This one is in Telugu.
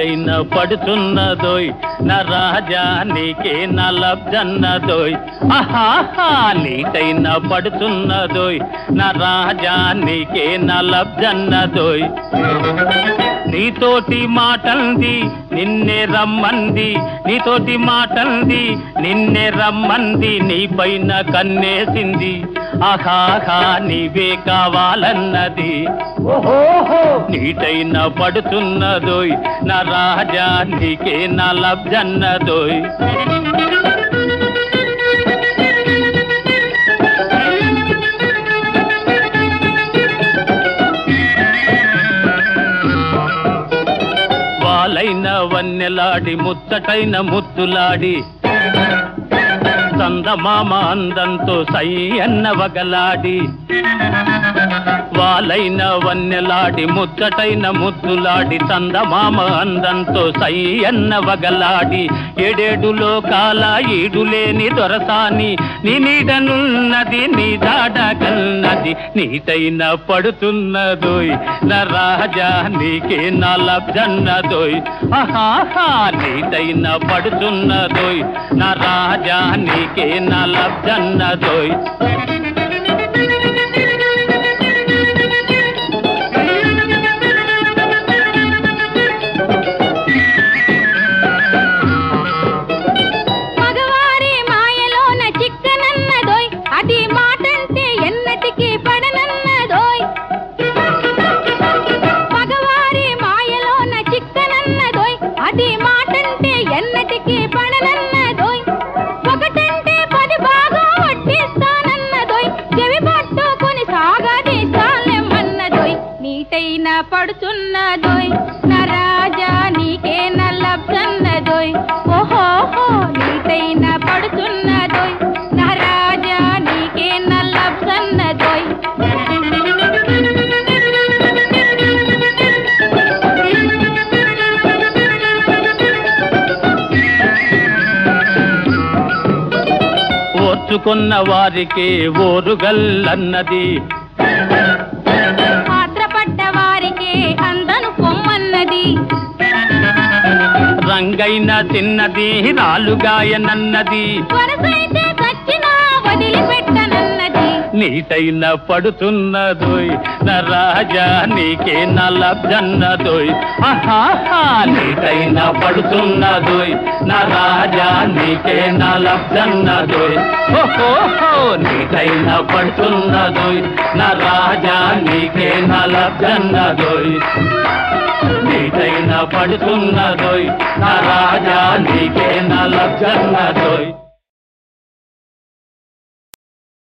నీటైన పడుతున్నదోయ్ నా రాజా నీకే నా లబ్జన్నదోయ్ ఆహాహా నీటైన పడుతున్నదోయ్ నా రాజా నీకే నా లబ్జన్నదోయ్ నీతోటి మాటంది నిన్నే రమ్మంది నీతోటి మాటంది నిన్నే రమ్మంది నీ పైన కన్నేసింది ఆహాహా నీవే కావాలన్నది నీటైన పడుతున్నదోయ్ నా రాజా నీకే నా లబ్జన్నదోయ్ వాలైన వన్నెలాడి ముచ్చటైన ముద్దులాడి చందమామ అందంతో సై అన్న వగలాడి వాలైన వన్నెలాడి ముచ్చటైన ముద్దులాడి చందమామ అందంతో సై అన్న వగలాడి ఏడేడు లోకాల ఈడులేని దొరసాని నీ నీడనున్నది నీ దాడగల్నది నీటైన పడుతున్నదోయ్ నా రాజా నీకే నా లబ్జన్నదోయ్ ఆహాహా నీటైన పడుతున్నదోయ్ నా రాజా నీకే నా లబ్జన్నదోయ్ మగవారి మాయలోన చిక్కనన్నదోయ్ అటి మాటంటే ఎన్నటికి పడనన్నదోయ్ మగవారి మాయలోన చిక్కనన్నదోయ్ అటి మాటంటే ఎన్నటికి పడనన్నదోయ్ ఒకటంటే పది బాగా వడ్డిస్తానన్నదోయ్ చెవి పట్టుకొని సాగదీశాలెమ్మన్నదోయ్ నీటైన పడుతున్నదోయ్ నా రాజా నీకే నల్లబ్జన్నదోయ్ ఓహోహో నీటైన పడుతున్నదోయ్ నా రాజా నీకే నల్లబ్జన్నదోయ్ ఓర్చుకున్న వారికి ఓరుగల్లన్నది ఆత్రపడ్డ వారికి అందను పొమ్మన్నది రంగైన చిన్నది రాలుగాయనన్నది వరసైతే చచ్చినా వదిలిపెట్టనన్నది నీటైన పడుతున్నదోయ్ నా రాజా నీకే నా లబ్జన్నదోయ్ ఆహాహా నీటైన పడుతున్నదోయ్ నా రాజా నీకే నా లబ్జన్నదోయ్ ఓహోహో నీటైన పడుతున్నదోయ్ నా రాజా నీకే నా లబ్జన్నదోయ్ నీటైన పడుతున్నదోయ్ నా రాజా నీకే నా లబ్జన్నదోయ్